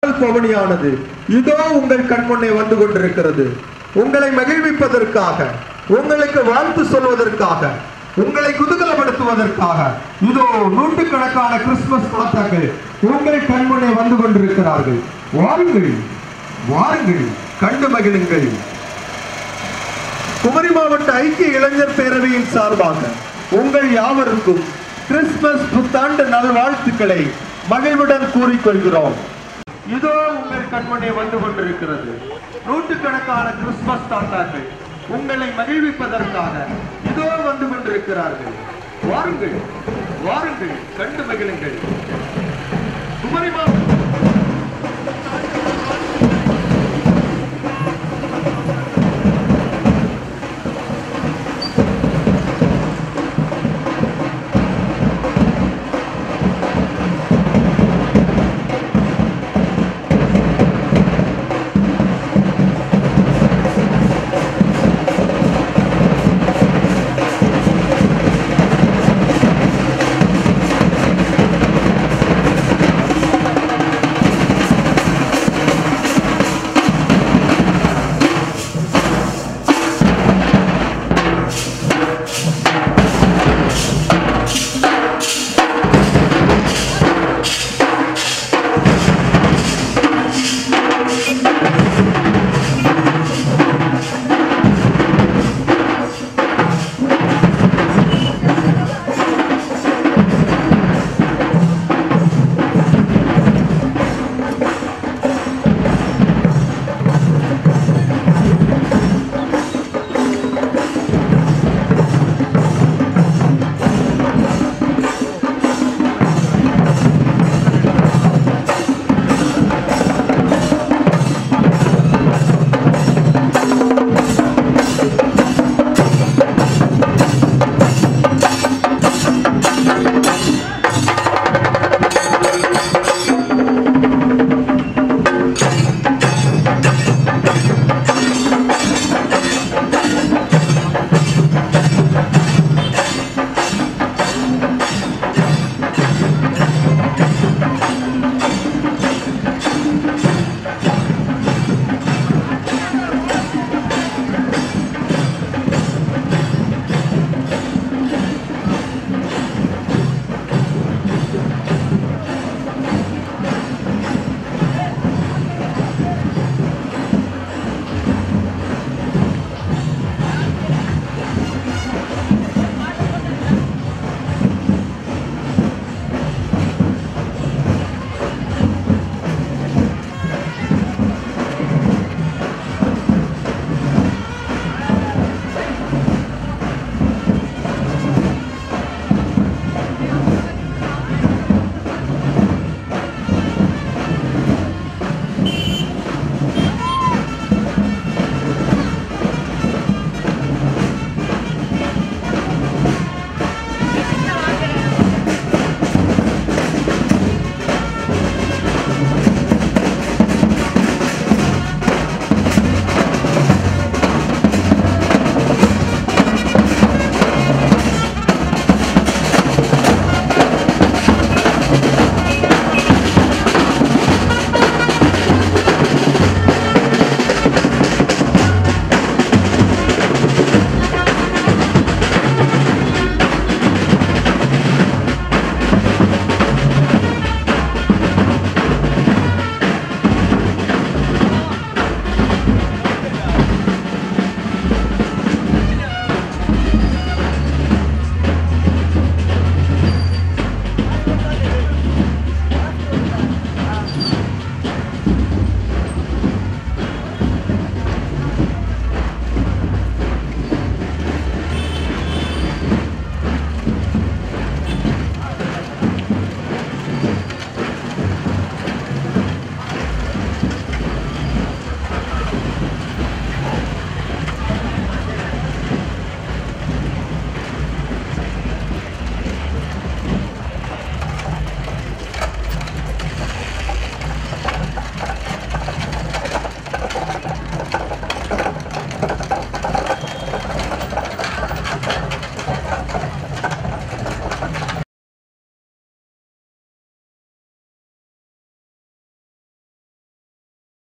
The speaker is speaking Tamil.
பவனியானது இதோ உங்கள் கண்முன்னே வந்து கொண்டிருக்கிறது உங்களை மகிழ்விப்பதற்காக உங்களுக்கு வாழ்த்து சொல்வதற்காக உங்களை குதூகலப்படுத்துவதற்காக இதோ நூற்றுக்கணக்கான கிறிஸ்துமஸ் தாத்தாக்கள் உங்கள் கண்முன்னே வந்து கொண்டிருக்கிறார்கள் வாருங்கள் வாருங்கள் கண்டு மகிழுங்கள் குமரி மாவட்ட ஐக்கிய இளைஞர் பேரவையின் சார்பாக உங்கள் யாவருக்கும் கிறிஸ்துமஸ் புத்தாண்டு நல்வாழ்த்துக்களை மகிழ்வுடன் கூறிக்கொள்கிறோம் இதோ உங்கள் கண்முன்னே வந்து கொண்டிருக்கிறது நூற்றுக்கணக்கான கிறிஸ்துமஸ் தாத்தாக்கள் உங்களை மகிழ்விப்பதற்காக இதோ வந்து கொண்டிருக்கிறார்கள் வாருங்கள் வாருங்கள் கண்டு மகிழுங்கள் குமரி மாவட்ட